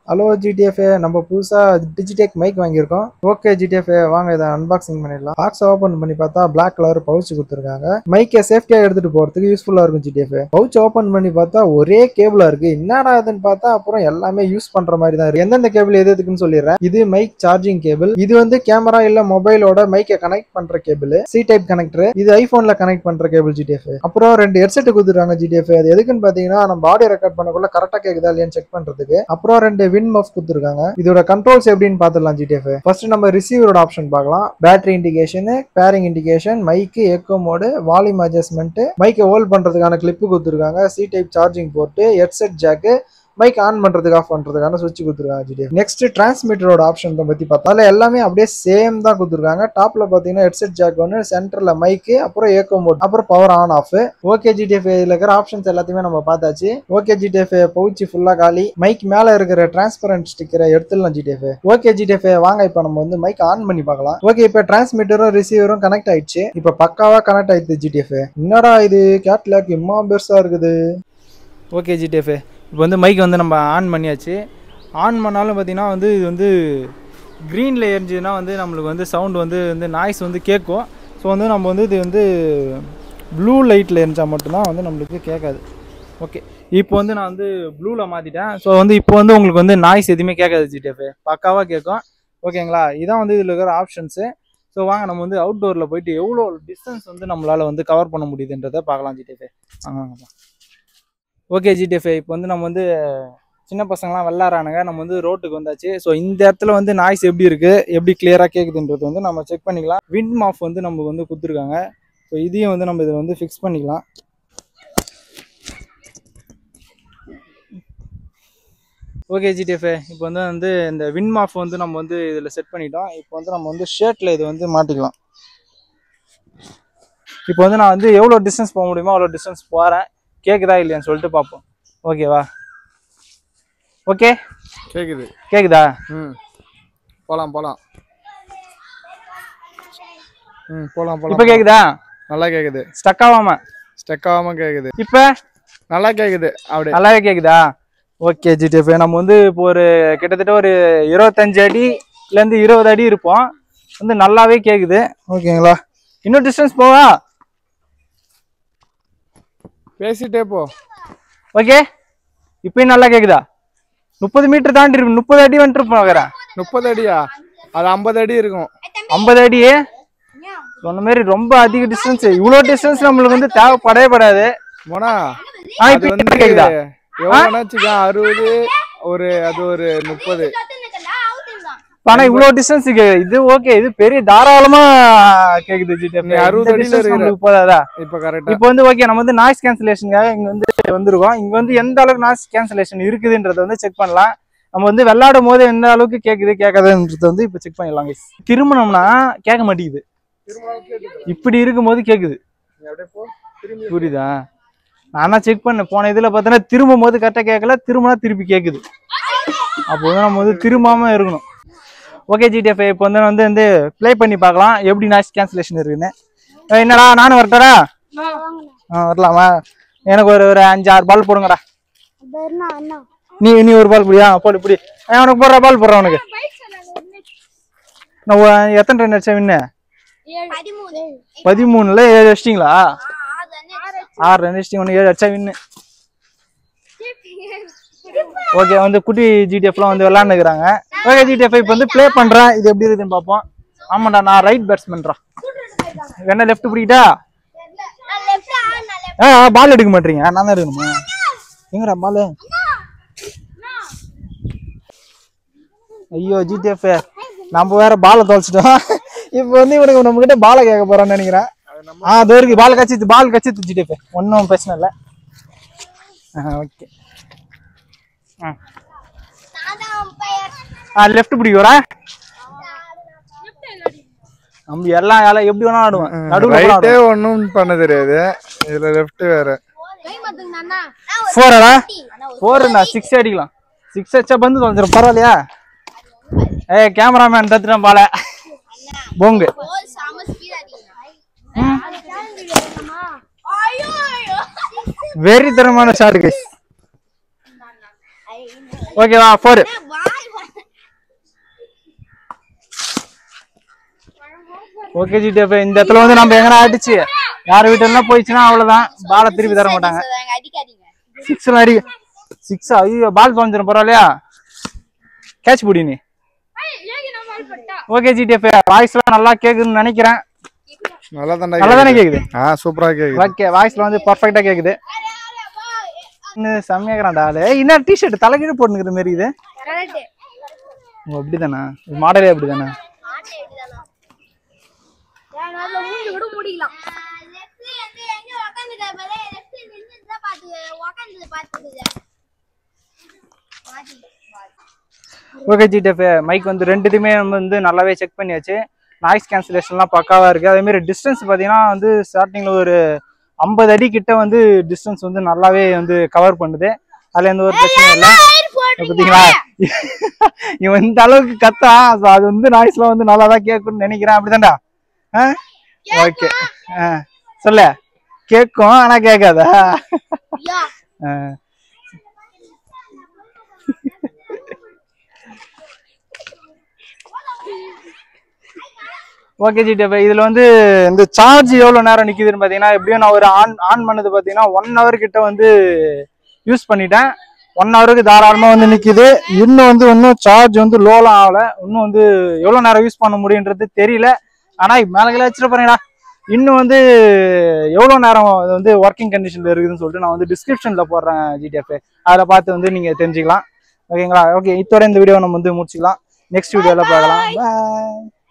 Hello ஜிடிஎஃப்ஏ நம்ம புதுசாக டிஜிடெக் மைக் வாங்கியிருக்கோம் ஓகே ஜிடிஎஃப்ஏ வாங்க இதை அன்பாக்சிங் பண்ணிடலாம் பாக்ஸ் ஓப்பன் பண்ணி பார்த்தா பிளாக் கலர் பவுச் கொடுத்துருக்காங்க மைக்கை சேஃப்டியாக எடுத்துகிட்டு போகிறதுக்கு யூஸ்ஃபுல்லாக இருக்கும் ஜிடிஎஃப்ஏ பவுச் ஓப்பன் பண்ணி பார்த்தா ஒரே கேபிளாக இருக்குது என்னடா இதுன்னு பார்த்தா அப்புறம் எல்லாமே யூஸ் பண்ணுற மாதிரி தான் இருக்குது எந்தெந்த கேபிள் எது எதுக்குன்னு சொல்லிடுறேன் இது மைக் சார்ஜிங் கேபிள் இது வந்து கேமரா இல்லை மொபைலோட மைக்கை கனெக்ட் பண்ணுற கேபிள் சி டைப் கனெக்டர் இது ஐஃபோனில் கனெக்ட் பண்ணுற கேபிள் ஜிடிஎஃப் அப்புறம் ரெண்டு ஹெட்செட் கொடுத்துருக்காங்க ஜிடிஎஃப் அது எதுக்குன்னு பார்த்தீங்கன்னா நம்ம ஆடியோ ரெக்கார்ட் பண்ணக்குள்ள கரெக்டாக கேட்குதா இல்லையான்னு செக் பண்ணுறதுக்கு அப்புறம் ரெண்டு வின் மஃப் கொடுத்துருக்காங்க இதோட கண்ட்ரோல்ஸ் எப்படின்னு பார்த்துடலாம் ஜிடிஎஃப் ஃபர்ஸ்ட் நம்ம ரிசீவரோட ஆப்ஷன் பார்க்கலாம் battery indication pairing indication mic echo mode volume adjustment மைக்கை ஹோல்ட் பண்றதுக்கான கிளிப்பு கொடுத்துருக்காங்க C type charging port headset jack mic on பண்றதுக்கு ஆஃப் பண்றதுக்கான சுவிட்ச் கொடுத்துருக்காங்க ஜிடிஎஃப் நெக்ஸ்ட் டிரான்ஸ்மிட்டரோட ஆப்ஷன் பத்தி பார்த்தா அதுல எல்லாமே அப்படியே சேம் தான் கொடுத்துருக்காங்க டாப்ல பாத்தீங்கன்னா ஹெட்செட் ஜாக் ஒன்று சென்டர்ல மைக்கு அப்புறம் ஏக்கோ மோட் அப்புறம் பவர் ஆன் ஆஃப் ஓகே ஜிடிஎஃப் இதுல இருக்கிற ஆப்ஷன்ஸ் எல்லாத்தையுமே நம்ம பார்த்தாச்சு ஓகே ஜிடிஎஃப் பவுச்சு ஃபுல்லா காலி மைக் மேல இருக்கிற டிரான்ஸ்பரண்ட் ஸ்டிக்கரை எடுத்துடலாம் ஜிடிஎஃப் ஓகே ஜிடிஎஃப் வாங்க இப்போ நம்ம வந்து மைக் ஆன் பண்ணி பார்க்கலாம் ஓகே இப்போ டிரான்ஸ்மிட்டரும் ரிசீவரும் கனெக்ட் ஆயிடுச்சு இப்போ பக்காவா கனெக்ட் ஆயிடுச்சு ஜிடிஎஃப் என்னடா இது கேட்லாக் இம்மா பெருசா இருக்குது ஓகே ஜிடிஎஃப் இப்போ வந்து மைக் வந்து நம்ம ஆன் பண்ணியாச்சு ஆன் பண்ணாலும் பார்த்தீங்கன்னா வந்து இது வந்து க்ரீனில் எரிஞ்சுதுன்னா வந்து நம்மளுக்கு வந்து சவுண்ட் வந்து வந்து நாய்ஸ் வந்து கேட்கும் ஸோ வந்து நம்ம வந்து இது வந்து ப்ளூ லைட்டில் எரிஞ்சால் மட்டும்தான் வந்து நம்மளுக்கு கேட்காது ஓகே இப்போ வந்து நான் வந்து ப்ளூவில் மாற்றிட்டேன் ஸோ வந்து இப்போ வந்து உங்களுக்கு வந்து நாய்ஸ் எதுவுமே கேட்காது ஜிடிஎஃப் பக்காவாக கேட்கும் ஓகேங்களா இதான் வந்து இதில் இருக்கிற ஆப்ஷன்ஸு ஸோ வாங்க நம்ம வந்து அவுட்டோரில் போயிட்டு எவ்வளோ டிஸ்டன்ஸ் வந்து நம்மளால் வந்து கவர் பண்ண முடியுதுன்றதை பார்க்கலாம் ஜிடிஎஃப் வாங்க வாங்க ஓகே ஜிடிஎஃப் இப்போ வந்து நம்ம வந்து சின்ன பசங்களாம் விளாட்றானுங்க நம்ம வந்து ரோட்டுக்கு வந்தாச்சு ஸோ இந்த இடத்துல வந்து நாய்ஸ் எப்படி இருக்குது எப்படி கிளியராக கேட்குதுன்றது வந்து நம்ம செக் பண்ணிக்கலாம் விண்ட் மாஃப் வந்து நமக்கு வந்து கொடுத்துருக்காங்க ஸோ இதையும் வந்து நம்ம இதை வந்து ஃபிக்ஸ் பண்ணிக்கலாம் ஓகே ஜிடிஎஃப் இப்போ வந்து வந்து இந்த வின் மாஃப் வந்து நம்ம வந்து இதில் செட் பண்ணிட்டோம் இப்போ வந்து நம்ம வந்து ஷர்ட்டில் இது வந்து மாட்டிக்கலாம் இப்போ வந்து நான் வந்து எவ்வளோ டிஸ்டன்ஸ் போக முடியுமோ அவ்வளோ டிஸ்டன்ஸ் போகிறேன் கேட்குதா இல்லையான்னு சொல்லிட்டு பார்ப்போம் ஓகேவா ஓகே கேக்குது கேட்குதா ம் போலாம் போலாம் ம் போலாம் இப்போ போலாம் கேட்குதா நல்லா கேக்குது ஸ்டக் ஆகாம ஸ்டெக் ஆகாம கேக்குது இப்போ நல்லா கேக்குது அப்படியே நல்லாவே கேட்குதா ஓகே ஜிடிஎஃப் நம்ம வந்து இப்போ ஒரு கிட்டத்தட்ட ஒரு இருபத்தஞ்சு அடிலேருந்து இருபது அடி இருப்போம் வந்து நல்லாவே கேட்குது ஓகேங்களா இன்னும் டிஸ்டன்ஸ் போவா பேசிட்டே போ ஓகே இப்பயும் நல்லா கேட்குதா முப்பது மீட்டர் தாண்டி இருக்கு முப்பது அடி வந்துட்டு போகிறேன் முப்பது அடியா அது ஐம்பது அடி இருக்கும் ஐம்பது அடி சொன்ன மாதிரி ரொம்ப அதிக டிஸ்டன்ஸ் இவ்வளோ டிஸ்டன்ஸ் நம்மளுக்கு வந்து தேவைப்படவே படாது போனா ஆ அது இப்போ வந்து கேக்குதா எவ்வளோனா வச்சுக்க அறுபது ஒரு அது ஒரு முப்பது ஆனா இவ்வளோ டிஸ்டன்ஸ் இது ஓகே இது பெரிய தாராளமா கேக்குது ஜிடிஎஃப் நீ 60 அடியில இருக்கிற. போதாதா இப்போ கரெக்டா இப்போ வந்து ஓகே நம்ம வந்து நாய்ஸ் கேன்சலேஷனுக்காக இங்க வந்து வந்திருக்கோம் இங்க வந்து எந்த அளவுக்கு நாய்ஸ் கேன்சலேஷன் இருக்குதுன்றத வந்து செக் பண்ணலாம் நம்ம வந்து விளையாடும் போது எந்த அளவுக்கு கேக்குது கேட்காதுன்றத வந்து இப்போ செக் பண்ணிடலாம் guys. திரும்பினோம்னா கேட்க மாட்டேங்குது இப்படி இருக்கும்போது கேக்குது புரியுதா நானா செக் பண்ணேன் போன இதுல பார்த்தோன்னா திரும்பும் போது கரெக்டாக கேட்கல திரும்பினா திருப்பி கேக்குது அப்போ வந்து நம்ம வந்து திரும்பாம இருக்கணும் ஓகே ஜிடிஎஃப் இப்போ வந்து வந்து வந்து ப்ளே பண்ணி பார்க்கலாம் எப்படி நாய்ஸ் கேன்சலேஷன் இருக்குன்னு ஏய், என்னடா நானும் வரட்டா ஆ வரலாமா எனக்கு ஒரு ஒரு அஞ்சு ஆறு பால் போடுங்கடா நீ நீ ஒரு பால் புடியா போடு இப்படி உனக்கு போடுற பால் போடுறேன் உனக்கு நான் ஒ- எத்தனை ரன் அடிச்சேன் வின்னு பதிமூணுல ஏழு அடிச்சிட்டிங்களா ஆறு ரன் அடிச்சிட்டிங்க ஒன்று ஏழு அடிச்சா வின்னு ஓகே வந்து குட்டி ஜிடிஎஃப்லாம் வந்து விளாண்டுக்கிறாங்க ஓகே ஜிடிஎஃப் இப்போ வந்து ப்ளே பண்ணுறேன் இது எப்படி இருக்குதுன்னு பார்ப்போம் ஆமாண்டா நான் ரைட் பேட்ஸ்மேன்ரா வேணா லெஃப்ட் பிடிக்கிட்டா ஆ பால் எடுக்க மாட்டீங்க நான் தான் எடுக்கணுமா எங்கடா பால் ஐயோ ஜிடிஎஃப் நம்ம வேற பாலை தொலைச்சிட்டோம் இப்போ வந்து இவனுக்கு நம்ம கிட்ட பாலை கேட்க போறான்னு நினைக்கிறேன் ஆ அது இருக்கு பால் கச்சித்து பால் கச்சித்து ஜிடிஎஃப் ஒன்றும் பிரச்சனை இல்லை ஓகே ஆ லெஃப்ட் பிடிக்கிறா நம்ம எல்லாம் எல்லாம் எப்படி வேணா ஆடுவேன் நடுவில் ரைட்டே ஒன்றும் பண்ண தெரியாது இதுல லெஃப்ட் வேற ஃபோரா ஃபோர் நான் சிக்ஸ் அடிக்கலாம் சிக்ஸ் அடிச்சா பந்து தொலைஞ்சிரும் பரவாயில்லையா ஏய் கேமராமேன் தத்துட்டேன் பால போங்கு வெறித்தனமான ஷாட் கைஸ் ஓகேவா ஃபோர் ஓகே ஜிடிஎஃப் இந்த இடத்துல வந்து நம்ம எங்கன்னா அடிச்சு யார் வீட்டுலாம் போயிடுச்சுன்னா அவ்வளவுதான் பாலை திருப்பி தர மாட்டாங்க அடிக்காதீங்க சிக்ஸ் அடி சிக்ஸ் ஐயோ பால் தொலைஞ்சிரும் பரவாயில்லையா கேட்ச் பிடி நீ ஓகே ஜிடிஎஃப் வாய்ஸ்லாம் நல்லா கேக்குதுன்னு நினைக்கிறேன் நல்லா தான்டா நல்லா தானே கேக்குது ஆ சூப்பரா கேக்குது ஓகே வாய்ஸ்ல வந்து பர்ஃபெக்டா கேக்குது இன்னும் செம்மையாக்குறான்டா அது என்ன டிஷர்ட் தலைகீழ போட்டுக்கிற மாதிரி இது ஓ அப்படிதானா மாடலே அப்படிதானே மூஞ்சி கூட முடிக்கலாம் எங்க உக்காந்துட்டா பாரு லெஃப்ட் நின்று பார்த்து உக்காந்து பார்த்துக்குது ஓகே ஜிடிஎஃப் மைக் வந்து ரெண்டுத்தையுமே நம்ம வந்து நல்லாவே செக் பண்ணியாச்சு நாய்ஸ் கேன்சலேஷன்லாம் பக்காவா இருக்கு அதே மாதிரி டிஸ்டன்ஸ் பார்த்தீங்கன்னா வந்து ஸ்டார்டிங்ல ஒரு ஐம்பது அடி கிட்ட வந்து டிஸ்டன்ஸ் வந்து நல்லாவே வந்து கவர் பண்ணுது அதுல எந்த ஒரு பிரச்சனையும் இல்லை பார்த்தீங்களா இவன் இந்த அளவுக்கு கத்தா so அது வந்து நாய்ஸ்லாம் வந்து நல்லா தான் கேட்கும்னு நினைக்கிறேன் அப்படிதான்டா ஆ ஓகே ஆ சொல்ல கேட்கும் ஆனா கேட்காதா ஆ ஓகே ஜிடிஎஃப் இதுல வந்து இந்த சார்ஜ் எவ்வளவு நேரம் நிக்குதுன்னு பாத்தீங்கன்னா எப்படியும் நான் ஒரு ஆன் ஆன் பண்ணது பாத்தீங்கன்னா ஒன் ஹவர் கிட்ட வந்து யூஸ் பண்ணிட்டேன் ஒன் ஹவருக்கு தாராளமா வந்து நிக்குது இன்னும் வந்து இன்னும் சார்ஜ் வந்து லோலாம் ஆகல இன்னும் வந்து எவ்வளவு நேரம் யூஸ் பண்ண முடியுன்றது தெரியல ஆனா மேலே வச்சுட்டு போறேன்டா இன்னும் வந்து எவ்வளவு நேரம் அது வந்து ஒர்க்கிங் கண்டிஷன்ல இருக்குதுன்னு சொல்லிட்டு நான் வந்து டிஸ்கிரிப்ஷன்ல போடுறேன் ஜிடிஎஃப் அதில் பார்த்து வந்து நீங்க தெரிஞ்சுக்கலாம் ஓகேங்களா ஓகே இதோட இந்த வீடியோ நம்ம வந்து முடிச்சுக்கலாம் நெக்ஸ்ட் வீடியோல பார்க்கலாம் பாய்